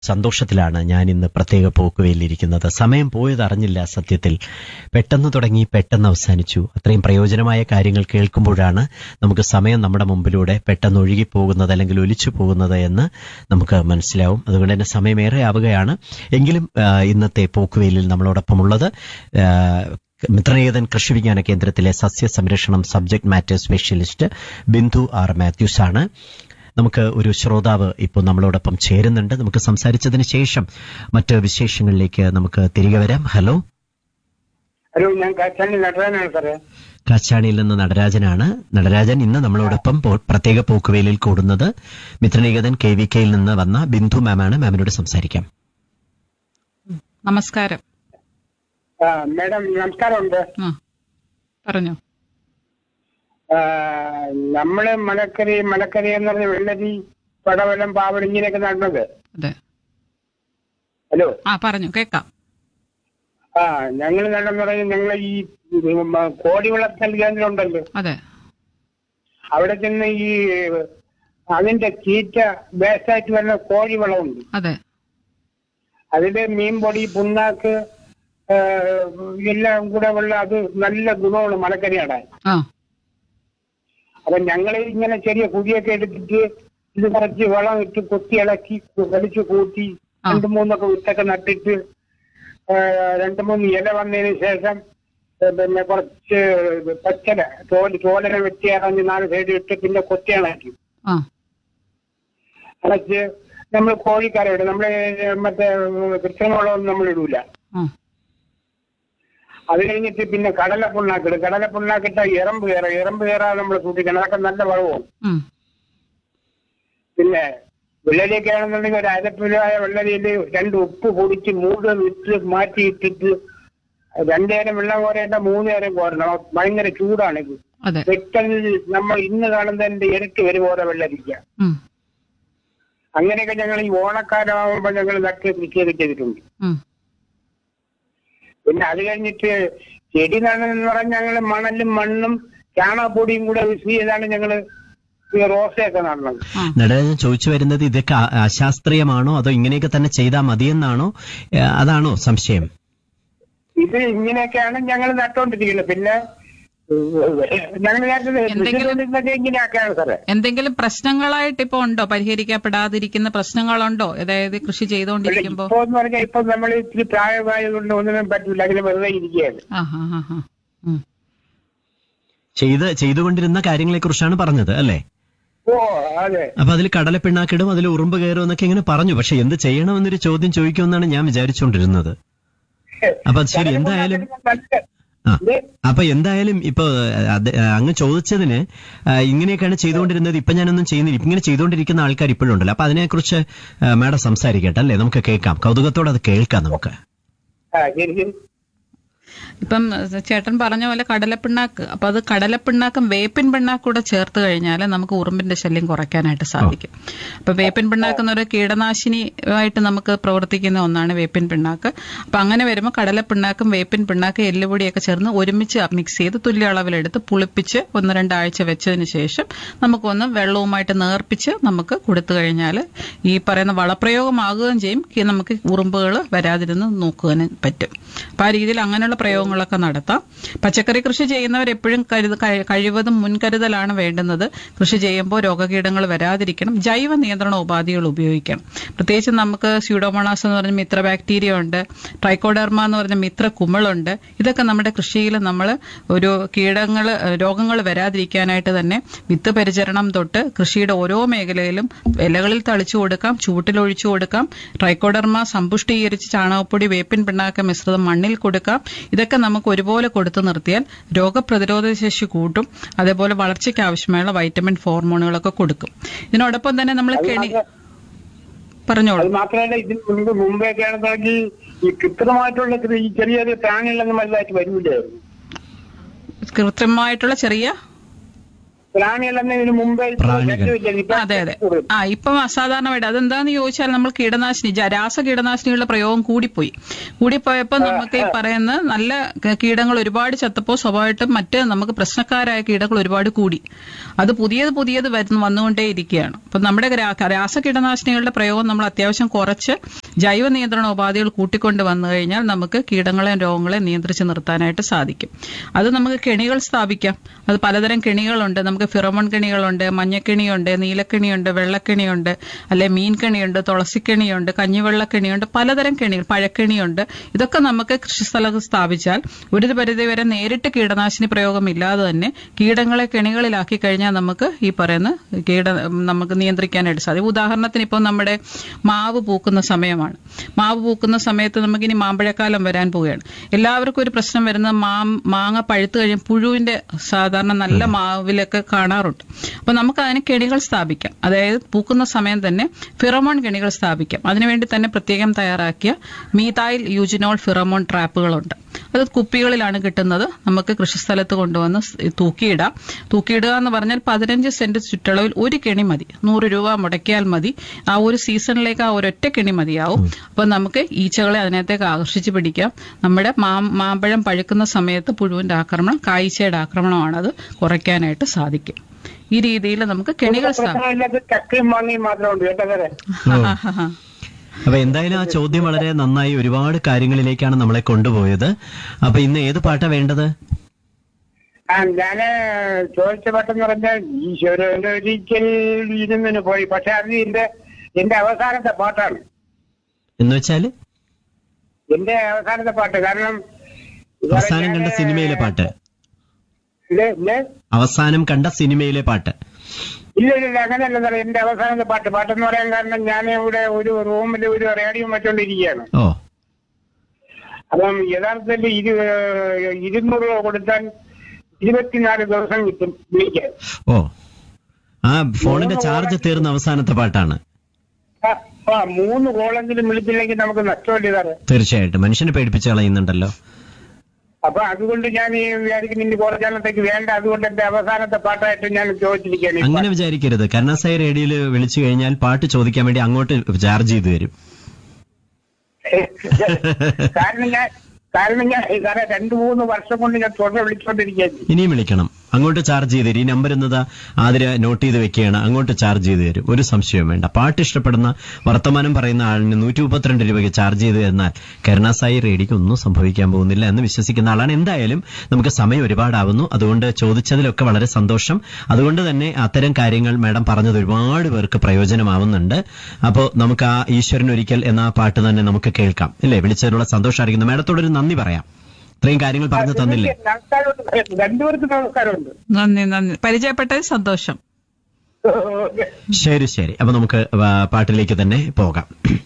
സന്തോഷത്തിലാണ് ഞാൻ ഇന്ന് പ്രത്യേക പോക്കുവയിലിരിക്കുന്നത് സമയം പോയത് അറിഞ്ഞില്ല സത്യത്തിൽ പെട്ടെന്ന് തുടങ്ങി പെട്ടെന്ന് അവസാനിച്ചു അത്രയും പ്രയോജനമായ കാര്യങ്ങൾ കേൾക്കുമ്പോഴാണ് നമുക്ക് സമയം നമ്മുടെ മുമ്പിലൂടെ പെട്ടെന്ന് ഒഴുകി പോകുന്നത് അല്ലെങ്കിൽ ഒലിച്ചു പോകുന്നത് എന്ന് നമുക്ക് മനസ്സിലാവും അതുകൊണ്ട് തന്നെ സമയമേറെ ആവുകയാണ് എങ്കിലും ആ, ഇന്നത്തെ പോക്കുവയിലിൽ നമ്മളോടൊപ്പമുള്ളത് ആ, മിത്രനേതൻ കൃഷി വിജ്ഞാന കേന്ദ്രത്തിലെ സസ്യ സംരക്ഷണം subject matter specialist Bindu R Mathews ആണ് നമുക്ക് ഒരു ശ്രോതാവ് ഇപ്പോൾ നമ്മളോടൊപ്പം ചേരുന്നുണ്ട് നമുക്ക് സംസാരിച്ചതിന് ശേഷം മറ്റ് വിശേഷങ്ങളിലേക്ക് നമുക്ക് തിരികെ വരാം ഹലോ ഹലോ ഞാൻ കാച്ചാണി നടരാനാണ് സാറേ കാച്ചാണിയിൽ നിന്ന് നടരാജനാണ് നടരാജൻ ഇന്ന് നമ്മളോടൊപ്പം പോ- പ്രത്യേക പോക്കുവേലിൽ കൂടുന്നത് മിത്രനികേതൻ കെ വി കെയിൽ നിന്ന് വന്ന ബിന്ദു മാമാണ് മാമിനോട് സംസാരിക്കാം നമസ്കാരം ആ മാഡം നമസ്കാരമുണ്ട് ആ പറഞ്ഞോ ആ, നമ്മള് മലക്കറി മലക്കറി എന്ന് പറഞ്ഞ വെള്ളരി പടവലം പാവടം ഇങ്ങനെയൊക്കെ നടന്നത് അതെ ഹലോ ആ പറഞ്ഞു കേക്കാം ആ ഞങ്ങൾ നടന്ന് പറഞ്ഞ ഞങ്ങൾ ഈ ഉം, കോഴി വളർത്തൽ കേന്ദ്രം ഉണ്ടല്ലോ അതെ അവിടെ ചെന്ന് ഈ അതിന്റെ തീറ്റ വേസ്റ്റായിട്ട് വരുന്ന കോഴി വളമുണ്ട് അതെ അതിന്റെ മീൻ പൊടി പുണ്ണാക്ക് ആ, എല്ലാം കൂടെ ഉള്ള അത് നല്ല ഗുണമാണ് മലക്കറി നടാൻ ആ അപ്പൊ ഞങ്ങൾ ഇങ്ങനെ ചെറിയ കുഴിയൊക്കെ എടുത്തിട്ട് ഇത് കുറച്ച് വളം ഇട്ട് കൊത്തി ഇളക്കി വലിച്ചു കൂട്ടി ആ. രണ്ട് മൂന്നൊക്കെ വിത്തൊക്കെ നട്ടിട്ട് ആ, രണ്ട് മൂന്ന് ഇല വന്നതിന് ശേഷം ആ, പിന്നെ കുറച്ച് പച്ചല തോല് തോലന വെട്ടി ഇറങ്ങി നാല് സൈഡ് ഇട്ട് പിന്നെ കൊത്തി ഇളക്കി ആ ഇളച്ച് നമ്മൾ കോഴിക്കാരെ ഇടും നമ്മള് മറ്റേ കൃത്രിമവളമൊന്നും നമ്മൾ ഇടൂല ആ അത് കഴിഞ്ഞിട്ട് പിന്നെ കടല പുണ്ണാക്കിടും കടല പുണ്ണാക്കിട്ട ഇറമ്പ് കയറാം ഇറമ്പ് കയറാതെ നമ്മൾ സൂക്ഷിക്കണം അതൊക്കെ നല്ല വളവും ഉം. പിന്നെ വെള്ളരിയൊക്കെ ആണെന്നുണ്ടെങ്കിൽ ഒരു അരപ്പിലായ വെള്ളരിയിൽ രണ്ട് ഉപ്പ് പൊടിച്ച് മൂന്ന് വിറ്റ് മാറ്റി ഇട്ടിട്ട് രണ്ടു നേരം വെള്ളം കോരേണ്ട മൂന്ന് നേരം കോരണം ഭയങ്കര ചൂടാണ് ഇത് അതെ പെട്ടെന്ന് നമ്മൾ ഇന്ന് കാണുന്നതിന്റെ ഇരട്ടി വരും ഓരോ വെള്ളരിക്ക ഉം. അങ്ങനെയൊക്കെ ഞങ്ങൾ ഈ ഓണക്കാലമാകുമ്പോൾ ഞങ്ങൾ നട്ട് കൃഷിയൊക്കെ ചെയ്തിട്ടുണ്ട് ഉം. പിന്നെ അത് കഴിഞ്ഞിട്ട് ചെടി നടണെന്ന് പറഞ്ഞാൽ ഞങ്ങൾ മണലും മണ്ണും ചാണകപ്പൊടിയും കൂടെ മിക്സ് ചെയ്താണ് ഞങ്ങള് ഈ റോസയൊക്കെ നടണത് ആ നടരാജൻ ചോദിച്ചു വരുന്നത് ഇതൊക്കെ അ- അശാസ്ത്രീയമാണോ അതോ ഇങ്ങനെയൊക്കെ തന്നെ ചെയ്താൽ മതിയെന്നാണോ ഏ, അതാണോ സംശയം ഇത് ഇങ്ങനെയൊക്കെയാണ് ഞങ്ങൾ നട്ടോണ്ടിരിക്കുന്നത് പിന്നെ ഞങ്ങൾ എന്തെങ്കിലും- ഇങ്ങനെയൊക്കെയാണ് സാറേ എന്തെങ്കിലും പ്രശ്നങ്ങളായിട്ട് ഇപ്പൊ ഉണ്ടോ പരിഹരിക്കപ്പെടാതിരിക്കുന്ന പ്രശ്നങ്ങളുണ്ടോ അതായത് കൃഷി ചെയ്തുകൊണ്ടിരിക്കുമ്പോ ഇപ്പൊ എന്ന് പറഞ്ഞാൽ ഇപ്പൊ നമ്മൾ ഇത്തിരി പ്രായമായതുകൊണ്ട് ഒന്നിനും പറ്റില്ല അങ്ങനെ വെറുതെ ഇരിക്കുകയാണ് ആ ഹാ ഹാ ഹാ ഉം. ചെയ്ത് ചെയ്തുകൊണ്ടിരുന്ന കാര്യങ്ങളെ കുറിച്ചാണ് പറഞ്ഞത് അല്ലേ ഓ അതെ അപ്പൊ അതിൽ കടലപ്പിണ്ണാക്കിടും അതിൽ ഉറുമ്പ് കയറും എന്നൊക്കെ ഇങ്ങനെ പറഞ്ഞു പക്ഷെ എന്ത് ചെയ്യണമെന്നൊരു ചോദ്യം ചോദിക്കുമെന്നാണ് ഞാൻ വിചാരിച്ചുകൊണ്ടിരുന്നത് അപ്പൊ അത് ശരി എന്തായാലും നല്ല- ആ ഇത് അപ്പൊ എന്തായാലും ഇപ്പൊ അത് അങ്ങ് ചോദിച്ചതിന് ആ, ഇങ്ങനെയൊക്കെയാണ് ചെയ്തുകൊണ്ടിരുന്നത് ഇപ്പൊ ഞാനൊന്നും ചെയ്യുന്നില്ല ഇപ്പൊ ഇങ്ങനെ ചെയ്തുകൊണ്ടിരിക്കുന്ന ആൾക്കാർ ഇപ്പോഴും ഉണ്ടല്ലോ അപ്പൊ അതിനെക്കുറിച്ച് ആ, മാഡം സംസാരിക്കട്ടെ അല്ലേ നമുക്ക് കേൾക്കാം കൗതുകത്തോടെ അത് കേൾക്കാം നമുക്ക് ആ ശരി ശരി ഇപ്പം ചേട്ടൻ പറഞ്ഞ പോലെ കടലപ്പിണ്ണാക്ക് അപ്പൊ അത് കടലപ്പിണ്ണാക്കും വേപ്പിൻ പിണ്ണാക്കും കൂടെ ചേർത്ത് കഴിഞ്ഞാൽ നമുക്ക് ഉറുമ്പിന്റെ ശല്യം കുറയ്ക്കാനായിട്ട് സാധിക്കും അപ്പൊ വേപ്പിൻ പിണ്ണാക്ക് എന്നൊരു കീടനാശിനി ആയിട്ട് നമുക്ക് പ്രവർത്തിക്കുന്ന ഒന്നാണ് വേപ്പിൻ പിണ്ണാക്ക് അപ്പൊ അങ്ങനെ വരുമ്പോൾ കടലപ്പിണ്ണാക്കും വേപ്പിൻ പിണ്ണാക്ക് എല്ലുപൊടിയൊക്കെ ചേർന്ന് ഒരുമിച്ച് മിക്സ് ചെയ്ത് തുല്യ അളവിലെടുത്ത് പുളിപ്പിച്ച് ഒന്ന് രണ്ടാഴ്ച വെച്ചതിന് ശേഷം നമുക്കൊന്ന് വെള്ളവുമായിട്ട് നേർപ്പിച്ച് നമുക്ക് കൊടുത്തു കഴിഞ്ഞാൽ ഈ പറയുന്ന വളപ്രയോഗമാകുകയും ചെയ്യും ഈ നമുക്ക് ഉറുമ്പുകൾ വരാതിരുന്ന് നോക്കുവാനും പറ്റും അപ്പൊ ആ രീതിയിൽ അങ്ങനെയുള്ള പ്രയോഗങ്ങളൊക്കെ നടത്താം പച്ചക്കറി കൃഷി ചെയ്യുന്നവർ എപ്പോഴും കരുത കഴി- കഴിവതും മുൻകരുതലാണ് വേണ്ടുന്നത് കൃഷി ചെയ്യുമ്പോൾ രോഗകീടങ്ങൾ വരാതിരിക്കണം ജൈവ നിയന്ത്രണ ഉപാധികൾ ഉപയോഗിക്കണം പ്രത്യേകിച്ച് നമുക്ക് സ്യൂഡോമോണാസ് എന്ന് പറഞ്ഞ മിത്ര ബാക്ടീരിയ ഉണ്ട് ട്രൈക്കോഡെർമ എന്ന് പറഞ്ഞ മിത്ര കുമിളുണ്ട് ഇതൊക്കെ നമ്മുടെ കൃഷിയിൽ നമ്മൾ ഒരു കീടങ്ങൾ രോഗങ്ങൾ വരാതിരിക്കാനായിട്ട് തന്നെ വിത്ത് പരിചരണം തൊട്ട് കൃഷിയുടെ ഓരോ മേഖലയിലും ഇലകളിൽ തളിച്ചു കൊടുക്കാം ചൂട്ടിൽ ഒഴിച്ചു കൊടുക്കാം ട്രൈക്കോഡർമ സമ്പുഷ്ടീകരിച്ച് ചാണകപ്പൊടി വേപ്പിൻ പിണ്ണാക്ക മിശ്രിതം മണ്ണിൽ കൊടുക്കാം ഇതൊക്കെ നമുക്ക് ഒരുപോലെ കൊടുത്തു നിർത്തിയാൽ രോഗപ്രതിരോധ ശേഷി കൂട്ടും അതേപോലെ വളർച്ചയ്ക്ക് ആവശ്യമായുള്ള വൈറ്റമിൻ ഹോർമോണുകളൊക്കെ കൊടുക്കും ഇതിനോടൊപ്പം തന്നെ നമ്മൾ കെണി പറഞ്ഞോളൂ അത് മാത്രമല്ല ഇതിന് മുൻപ് മുമ്പൊക്കെ ആണെന്നുണ്ടെങ്കിൽ ഈ കൃത്രിമമായിട്ടുള്ള ചെറിയ ചെറിയ ചെറിയ പ്രാണികളൊന്നും വലുതായിട്ട് വരില്ലായിരുന്നു കൃത്രിമമായിട്ടുള്ള ചെറിയ പ്രാണികളെന്ന് ഇതിന് മുമ്പേ ഇപ്പൊ പ്രാണികൾ. ശല്യമില്ല. ഇപ്പൊ അതെ അതെ കൂടുതൽ. ആ ഇപ്പം അസാധാരണമായിട്ട് അതെന്താന്ന് ചോദിച്ചാൽ നമ്മൾ കീടനാശിനി ജ- രാസ കീടനാശിനികളുടെ പ്രയോഗം കൂടിപ്പോയി കൂടിപ്പോയപ്പോൾ നമുക്ക് ഈ പറയുന്ന നല്ല ക- കീടങ്ങൾ ഒരുപാട് ചത്തപ്പോൾ സ്വാഭാവികമായിട്ടും മറ്റ് നമുക്ക് പ്രശ്നക്കാരായ കീടങ്ങൾ ഒരുപാട് കൂടി അത് പുതിയത് പുതിയത് വരുന്നു വന്നുകൊണ്ടേയിരിക്കുകയാണ് അപ്പം നമ്മുടെ രാ- രാസ കീടനാശിനികളുടെ പ്രയോഗം നമ്മൾ അത്യാവശ്യം കുറച്ച് ജൈവ നിയന്ത്രണ ഉപാധികൾ കൂട്ടിക്കൊണ്ട് വന്നു കഴിഞ്ഞാൽ നമുക്ക് കീടങ്ങളെയും രോഗങ്ങളെയും നിയന്ത്രിച്ച് നിർത്താനായിട്ട് സാധിക്കും അത് നമുക്ക് കെണികൾ സ്ഥാപിക്കാം അത് പലതരം കെണികളുണ്ട് നമുക്ക് ഫിറമോൺ കെണികളുണ്ട് മഞ്ഞക്കെണിയുണ്ട് നീലക്കെണിയുണ്ട് വെള്ളക്കെണിയുണ്ട് അല്ലെ മീൻകെണിയുണ്ട് തുളസിക്കെണിയുണ്ട് കഞ്ഞിവെള്ളക്കെണിയുണ്ട് പലതരം കെണികൾ പഴക്കെണിയുണ്ട് ഇതൊക്കെ നമുക്ക് കൃഷിസ്ഥലത്ത് സ്ഥാപിച്ചാൽ ഒരു പരിധി വരെ നേരിട്ട് കീടനാശിനി പ്രയോഗം ഇല്ലാതെ തന്നെ കീടങ്ങളെ കെണികളിലാക്കി കഴിഞ്ഞാൽ നമുക്ക് ഈ പറയുന്ന കീട നമുക്ക് നിയന്ത്രിക്കാനായിട്ട് സാധിക്കും ഉദാഹരണത്തിന് ഇപ്പോൾ നമ്മുടെ മാവ് പൂക്കുന്ന സമയമാണ് മാവ് പൂക്കുന്ന സമയത്ത് നമുക്കിനി മാമ്പഴക്കാലം വരാൻ പോവുകയാണ് എല്ലാവർക്കും ഒരു പ്രശ്നം വരുന്നത് മാ മാങ്ങ പഴുത്ത് കഴിയും പുഴുവിന്റെ സാധാരണ നല്ല മാവിലൊക്കെ കാണാറുണ്ട് അപ്പൊ നമുക്ക് അതിന് കെണികൾ സ്ഥാപിക്കാം അതായത് പൂക്കുന്ന സമയം തന്നെ ഫിറമോൺ കെണികൾ സ്ഥാപിക്കാം അതിനുവേണ്ടി തന്നെ പ്രത്യേകം തയ്യാറാക്കിയ മീതായിൽ യൂജിനോൾ ഫിറമോൺ ട്രാപ്പുകളുണ്ട് അത് കുപ്പികളിലാണ് കിട്ടുന്നത് നമുക്ക് കൃഷിസ്ഥലത്ത് കൊണ്ടുവന്ന് സ് തൂക്കിയിടാം തൂക്കിയിടുക എന്ന് പറഞ്ഞാൽ പതിനഞ്ച് സെന്റ് ചുറ്റളവിൽ ഒരു കെണി മതി നൂറ് രൂപ മുടക്കിയാൽ മതി ആ ഒരു സീസണിലേക്ക് ആ ഒരൊറ്റ കെണി മതിയാവും അപ്പൊ നമുക്ക് ഈച്ചകളെ അതിനകത്തേക്ക് ആകർഷിച്ച് പിടിക്കാം നമ്മുടെ മാം- മാമ്പഴം പഴുക്കുന്ന സമയത്ത് പുഴുവിന്റെ ആക്രമണം കായ്ച്ചയുടെ ആക്രമണമാണ് അത് കുറയ്ക്കാനായിട്ട് സാധിക്കും ഈ രീതിയിൽ നമുക്ക് കെണികൾ സ്ഥാപിക്കാം പ്രശ്നമില്ലാത്ത ചക്കയും മാങ്ങയും മാത്രമുണ്ട് കേട്ടോ സാറേ അപ്പൊ എന്തായാലും ആ ചോദ്യം വളരെ നന്നായി ഒരുപാട് കാര്യങ്ങളിലേക്കാണ് നമ്മളെ കൊണ്ടുപോയത് അപ്പൊ ഇന്ന് ഏത് പാട്ടാ വേണ്ടത് ആ ഞാന് ചോദിച്ച പെട്ടെന്ന് പറഞ്ഞാൽ ഈശ്വരനൊരിക്കൽ ഇരുന്നിന് പോയി പക്ഷെ അത് എന്റെ എന്റെ അവസാനത്തെ പാട്ടാണ് എന്ന് വെച്ചാല് എന്റെ അവസാനത്തെ പാട്ട് കാരണം അവസാനം കണ്ട ഞാന് സിനിമയിലെ പാട്ട് ഇല്ല, ഇല്ല. അവസാനം കണ്ട സിനിമയിലെ പാട്ട് ഇല്ല ഇല്ല ഇല്ല, അങ്ങനെയല്ല സാറേ എന്റെ അവസാനത്തെ പാട്ട് പാട്ടെന്ന് പറയാൻ കാരണം ഞാൻ ഇവിടെ ഒരു റൂമിൽ ഒരു റേഡിയോ വെച്ചോണ്ടിരിക്കുകയാണ് ഓ അപ്പം യഥാർത്ഥത്തിൽ ഇരു ഇരുന്നൂറ് രൂപ കൊടുത്താൽ ഇരുപത്തിനാല് ദിവസം കിട്ടും വിളിക്കാൻ ഓ ആ ഫോണിന്റെ ചാർജ് തീർന്ന അവസാനത്തെ പാട്ടാണ് ആ, ആ മൂന്ന് കോളെങ്കിലും വിളിച്ചില്ലെങ്കിൽ നമുക്ക് നഷ്ടമല്ലേ സാറേ തീർച്ചയായിട്ടും മനുഷ്യനെ പേടിപ്പിച്ച് കളയുന്നുണ്ടല്ലോ അപ്പൊ അതുകൊണ്ട് ഞാൻ ഈ വിചാരിക്കുന്നു ഇനി കുറച്ചാലത്തേക്ക് വേണ്ട അതുകൊണ്ട് എന്റെ അവസാനത്തെ പാട്ടായിട്ട് ഞാൻ ചോദിച്ചിരിക്കുകയാണ് ഈ അങ്ങനെ വിചാരിക്കരുത് കരുണാസായി റേഡിയോയിൽ വിളിച്ചു കഴിഞ്ഞാൽ പാട്ട് ചോദിക്കാൻ വേണ്ടി അങ്ങോട്ട് ചാർജ് ചെയ്തു തരും പാട്ട്. കാരണം ഞാൻ കാരണം ഞാൻ സാറേ രണ്ടു മൂന്ന് വർഷം കൊണ്ട് ഞാൻ തുടരെ വിളിച്ചോണ്ടിരിക്കുകയാണ് ഇനിയും വിളിക്കണം അങ്ങോട്ട് ചാർജ് ചെയ്ത് തരും ഈ നമ്പർ എന്നതാ ആതിര നോട്ട് ചെയ്ത് വെക്കുകയാണ് അങ്ങോട്ട് ചാർജ് ചെയ്ത് തരും ഒരു സംശയവും വേണ്ട പാട്ട് ഇഷ്ടപ്പെടുന്ന വർത്തമാനം പറയുന്ന ആളിന് നൂറ്റി മുപ്പത്തിരണ്ട് രൂപയ്ക്ക് ചാർജ് ചെയ്ത് തന്നാൽ കരുണാസായി റേഡിയോക്ക് ഒന്നും സംഭവിക്കാൻ പോകുന്നില്ല എന്ന് വിശ്വസിക്കുന്ന ആളാണ് എന്തായാലും നമുക്ക് സമയം ഒരുപാടാവുന്നു അതുകൊണ്ട് ചോദിച്ചതിലൊക്കെ വളരെ സന്തോഷം അതുകൊണ്ട് തന്നെ അത്തരം കാര്യങ്ങൾ മാഡം പറഞ്ഞത് ഒരുപാട് പേർക്ക് പ്രയോജനമാവുന്നുണ്ട് അപ്പോൾ നമുക്ക് ആ ഈശ്വരൻ ഒരിക്കൽ എന്ന ആ പാട്ട് തന്നെ നമുക്ക് കേൾക്കാം അല്ലേ വിളിച്ചതിനുള്ള സന്തോഷം അറിയിക്കുന്നു മാഡത്തോട് ഒരു നന്ദി പറയാം ഇത്രയും കാര്യങ്ങൾ പറഞ്ഞു തന്നില്ലേ നമസ്കാരമുണ്ട് രണ്ടുപേർക്ക് നമസ്കാരമുണ്ട് നന്ദി നന്ദി പരിചയപ്പെട്ടതിൽ സന്തോഷം ഓക്കെ ശരി ശരി അപ്പൊ നമുക്ക് വ- പാട്ടിലേക്ക് തന്നെ പോകാം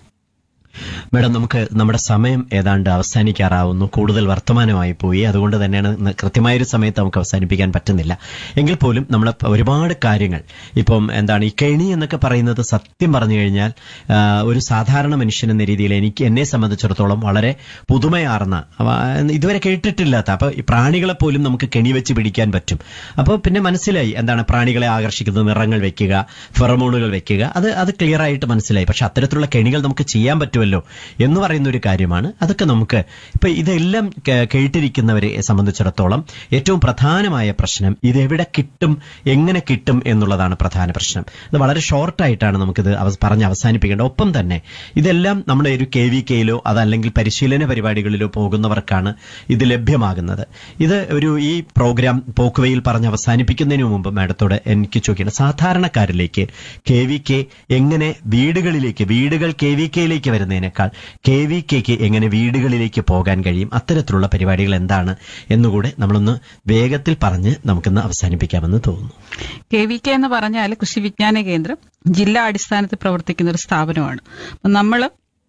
മേഡം നമുക്ക് നമ്മുടെ സമയം ഏതാണ്ട് അവസാനിക്കാറാവുന്നു കൂടുതൽ വർത്തമാനമായി പോയി അതുകൊണ്ട് തന്നെയാണ് ഇന്ന് കൃത്യമായൊരു സമയത്ത് നമുക്ക് അവസാനിപ്പിക്കാൻ പറ്റുന്നില്ല എങ്കിൽ പോലും നമ്മൾ ഒരുപാട് കാര്യങ്ങൾ ഇപ്പം എന്താണ് ഈ കെണി എന്നൊക്കെ പറയുന്നത് സത്യം പറഞ്ഞു കഴിഞ്ഞാൽ ആ, ഒരു സാധാരണ മനുഷ്യൻ എന്ന രീതിയിൽ എനിക്ക് എന്നെ സംബന്ധിച്ചിടത്തോളം വളരെ പുതുമയാർന്ന അവ, ഇതുവരെ കേട്ടിട്ടില്ലാത്ത അപ്പൊ ഈ പ്രാണികളെ പോലും നമുക്ക് കെണി വെച്ച് പിടിക്കാൻ പറ്റും അപ്പോൾ പിന്നെ മനസ്സിലായി എന്താണ് പ്രാണികളെ ആകർഷിക്കുന്നത് നിറങ്ങൾ വെക്കുക ഫെറമോണുകൾ വെക്കുക അത് അത് ക്ലിയർ ആയിട്ട് മനസ്സിലായി പക്ഷെ അത്തരത്തിലുള്ള കെണികൾ നമുക്ക് ചെയ്യാൻ പറ്റുമല്ലോ എന്ന് പറയുന്ന ഒരു കാര്യമാണ് അതൊക്കെ നമുക്ക് ഇപ്പൊ ഇതെല്ലാം കേ- കേട്ടിരിക്കുന്നവരെ സംബന്ധിച്ചിടത്തോളം ഏറ്റവും പ്രധാനമായ പ്രശ്നം ഇതെവിടെ കിട്ടും എങ്ങനെ കിട്ടും എന്നുള്ളതാണ് പ്രധാന പ്രശ്നം ഇത് വളരെ ഷോർട്ടായിട്ടാണ് നമുക്കിത് അവ- പറഞ്ഞ് അവസാനിപ്പിക്കേണ്ടത് ഒപ്പം തന്നെ ഇതെല്ലാം നമ്മുടെ ഒരു കെ വി കെയിലോ അതല്ലെങ്കിൽ പരിശീലന പരിപാടികളിലോ പോകുന്നവർക്കാണ് ഇത് ലഭ്യമാകുന്നത് ഇത് ഒരു ഈ പ്രോഗ്രാം പോക്കുവയിൽ പറഞ്ഞ് അവസാനിപ്പിക്കുന്നതിന് മുമ്പ് മാഡത്തോട് എനിക്ക് ചോദിക്കണം സാധാരണക്കാരിലേക്ക് കെ വി കെ എങ്ങനെ വീടുകളിലേക്ക് വീടുകൾ കെ വി കെയിലേക്ക് വരുന്നതിനേക്കാൾ കെ വി കെക്ക് എങ്ങനെ വീടുകളിലേക്ക് പോകാൻ കഴിയും അത്തരത്തിലുള്ള പരിപാടികൾ എന്താണ് എന്നുകൂടെ നമ്മളൊന്ന് വേഗത്തിൽ പറഞ്ഞ് നമുക്കിന്ന് അവസാനിപ്പിക്കാമെന്ന് തോന്നുന്നു കെ വി കെ എന്ന് പറഞ്ഞാൽ കൃഷി വിജ്ഞാന കേന്ദ്രം ജില്ലാ അടിസ്ഥാനത്തിൽ പ്രവർത്തിക്കുന്ന ഒരു സ്ഥാപനമാണ് അപ്പം നമ്മൾ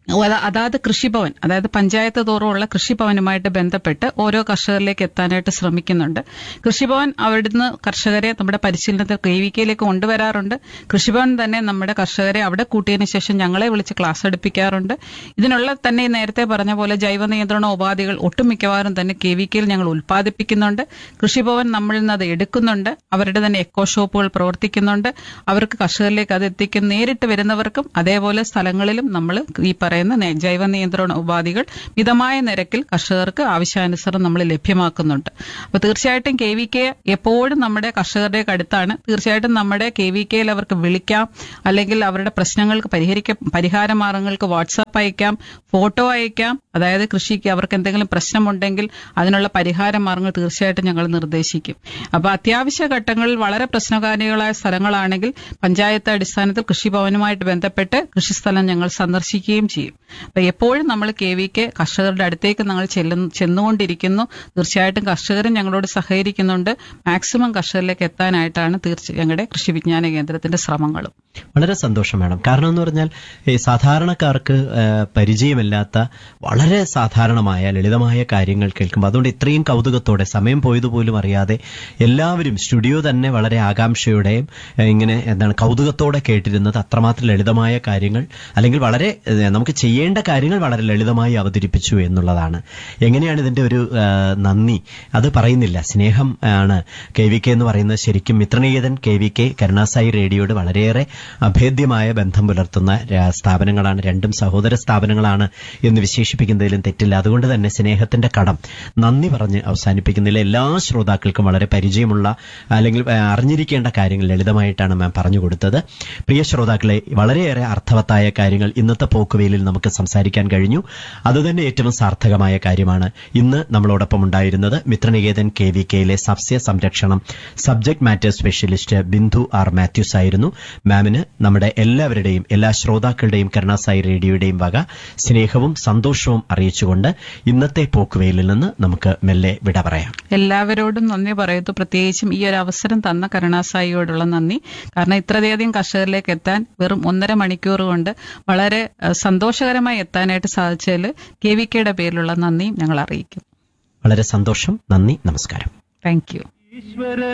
അത- അതാത് കൃഷിഭവൻ അതായത് പഞ്ചായത്ത് തോറുമുള്ള കൃഷിഭവനുമായിട്ട് ബന്ധപ്പെട്ട് ഓരോ കർഷകരിലേക്ക് എത്താനായിട്ട് ശ്രമിക്കുന്നുണ്ട് കൃഷിഭവൻ അവിടുന്ന് കർഷകരെ നമ്മുടെ പരിശീലനത്തിൽ കെ വി കെയിലേക്ക് കൊണ്ടുവരാറുണ്ട് കൃഷിഭവൻ തന്നെ നമ്മുടെ കർഷകരെ അവിടെ കൂട്ടിയതിനു ശേഷം ഞങ്ങളെ വിളിച്ച് ക്ലാസ് എടുപ്പിക്കാറുണ്ട് ഇതിനുള്ള തന്നെ നേരത്തെ പറഞ്ഞ പോലെ ജൈവ നിയന്ത്രണ ഉപാധികൾ ഒട്ടുമിക്കവാറും തന്നെ കെ വി കെയിൽ ഞങ്ങൾ ഉൽപ്പാദിപ്പിക്കുന്നുണ്ട് കൃഷിഭവൻ നമ്മളിൽ നിന്ന് അത് എടുക്കുന്നുണ്ട് അവരുടെ തന്നെ എക്കോ ഷോപ്പുകൾ പ്രവർത്തിക്കുന്നുണ്ട് അവർക്ക് കർഷകരിലേക്ക് അത് എത്തിക്കും നേരിട്ട് വരുന്നവർക്കും അതേപോലെ സ്ഥലങ്ങളിലും നമ്മൾ ഈ പറയുന്ന നേ- ജൈവ നിയന്ത്രണ ഉപാധികൾ മിതമായ നിരക്കിൽ കർഷകർക്ക് ആവശ്യാനുസരണം നമ്മൾ ലഭ്യമാക്കുന്നുണ്ട് അപ്പോൾ തീർച്ചയായിട്ടും കെ വി കെ എപ്പോഴും നമ്മുടെ കർഷകരുടെ അടുത്താണ് തീർച്ചയായിട്ടും നമ്മുടെ കെ വി കെയിൽ അവർക്ക് വിളിക്കാം അല്ലെങ്കിൽ അവരുടെ പ്രശ്നങ്ങൾക്ക് പരിഹരിക്ക പരിഹാര മാർഗങ്ങൾക്ക് വാട്സാപ്പ് അയക്കാം ഫോട്ടോ അയക്കാം അതായത് കൃഷിക്ക് അവർക്ക് എന്തെങ്കിലും പ്രശ്നമുണ്ടെങ്കിൽ അതിനുള്ള പരിഹാര മാർഗങ്ങൾ തീർച്ചയായിട്ടും ഞങ്ങൾ നിർദ്ദേശിക്കും അപ്പോൾ അത്യാവശ്യ ഘട്ടങ്ങളിൽ വളരെ പ്രശ്നകാരികളായ സ്ഥലങ്ങളാണെങ്കിൽ പഞ്ചായത്ത് അടിസ്ഥാനത്തിൽ കൃഷിഭവനുമായിട്ട് ബന്ധപ്പെട്ട് കൃഷിസ്ഥലം ഞങ്ങൾ സന്ദർശിക്കുകയും ചെയ്യും അപ്പൊ എപ്പോഴും നമ്മൾ കെ വി കെ കർഷകരുടെ അടുത്തേക്ക് ഞങ്ങൾ ചെല്ലുന്നു ചെന്നുകൊണ്ടിരിക്കുന്നു തീർച്ചയായിട്ടും കർഷകരും ഞങ്ങളോട് സഹകരിക്കുന്നുണ്ട് മാക്സിമം കർഷകരിലേക്ക് എത്താനായിട്ടാണ് തീർച്ച ഞങ്ങളുടെ കൃഷി വിജ്ഞാന കേന്ദ്രത്തിന്റെ ശ്രമങ്ങളും വളരെ സന്തോഷം വേണം കാരണം എന്ന് പറഞ്ഞാൽ ഈ സാധാരണക്കാർക്ക് ആ, പരിചയമില്ലാത്ത വളരെ സാധാരണമായ ലളിതമായ കാര്യങ്ങൾ കേൾക്കുമ്പോൾ അതുകൊണ്ട് ഇത്രയും കൗതുകത്തോടെ സമയം പോയതുപോലും അറിയാതെ എല്ലാവരും സ്റ്റുഡിയോ തന്നെ വളരെ ആകാംക്ഷയോടെയും ആ, ഇങ്ങനെ എന്താണ് കൗതുകത്തോടെ കേട്ടിരുന്നത് അത്രമാത്രം ലളിതമായ കാര്യങ്ങൾ അല്ലെങ്കിൽ വളരെ ഏ, നമുക്ക് ചെയ്യേണ്ട കാര്യങ്ങൾ വളരെ ലളിതമായി അവതരിപ്പിച്ചു എന്നുള്ളതാണ് എങ്ങനെയാണ് ഇതിന്റെ ഒരു ആ, നന്ദി അത് പറയുന്നില്ല സ്നേഹം ആണ് കെ വി കെ എന്ന് പറയുന്നത് ശരിക്കും മിത്രനീയതൻ കെ വി കെ കരുണാസായി റേഡിയോയോട് വളരെയേറെ അഭേദ്യമായ ബന്ധം പുലർത്തുന്ന ര- സ്ഥാപനങ്ങളാണ് രണ്ടും സഹോദര സ്ഥാപനങ്ങളാണ് എന്ന് വിശേഷിപ്പിക്കുന്നതിലും തെറ്റില്ല അതുകൊണ്ട് തന്നെ സ്നേഹത്തിന്റെ കടം നന്ദി പറഞ്ഞ് അവസാനിപ്പിക്കുന്നതിൽ എല്ലാ ശ്രോതാക്കൾക്കും വളരെ പരിചയമുള്ള അല്ലെങ്കിൽ ആ, അറിഞ്ഞിരിക്കേണ്ട കാര്യങ്ങൾ ലളിതമായിട്ടാണ് മാം പറഞ്ഞു കൊടുത്തത് പ്രിയ ശ്രോതാക്കളെ വളരെയേറെ അർത്ഥവത്തായ കാര്യങ്ങൾ ഇന്നത്തെ പോക്കുവെയിലിൽ നമുക്ക് സംസാരിക്കാൻ കഴിഞ്ഞു അതുതന്നെ ഏറ്റവും സാർത്ഥകമായ കാര്യമാണ് ഇന്ന് നമ്മളോടൊപ്പം ഉണ്ടായിരുന്നത് മിത്രനികേതൻ കെ വി കെയിലെ സസ്യ സംരക്ഷണം subject matter specialist Bindu R Mathews ആയിരുന്നു മാമിന് നമ്മുടെ എല്ലാവരുടെയും എല്ലാ ശ്രോതാക്കളുടെയും കരുണാസായി റേഡിയോയുടെയും വക സ്നേഹവും സന്തോഷവും അറിയിച്ചുകൊണ്ട് ഇന്നത്തെ പോക്കുവെയിലിൽ നിന്ന് നമുക്ക് മെല്ലെ വിട പറയാം എല്ലാവരോടും നന്ദി പറയുന്നു പ്രത്യേകിച്ചും ഈ ഒരു അവസരം തന്ന കരുണാസായിയോടുള്ള നന്ദി കാരണം ഇത്രയധികം കർഷകരിലേക്ക് എത്താൻ വെറും ഒന്നര മണിക്കൂർ കൊണ്ട് വളരെ ഏഹ്, സന്തോഷകരമായി എത്താനായിട്ട് സാധിച്ചതിൽ കെ വി കെയുടെ പേരിലുള്ള നന്ദിയും ഞങ്ങൾ അറിയിക്കും വളരെ സന്തോഷം നന്ദി നമസ്കാരം താങ്ക് യു ഈശ്വര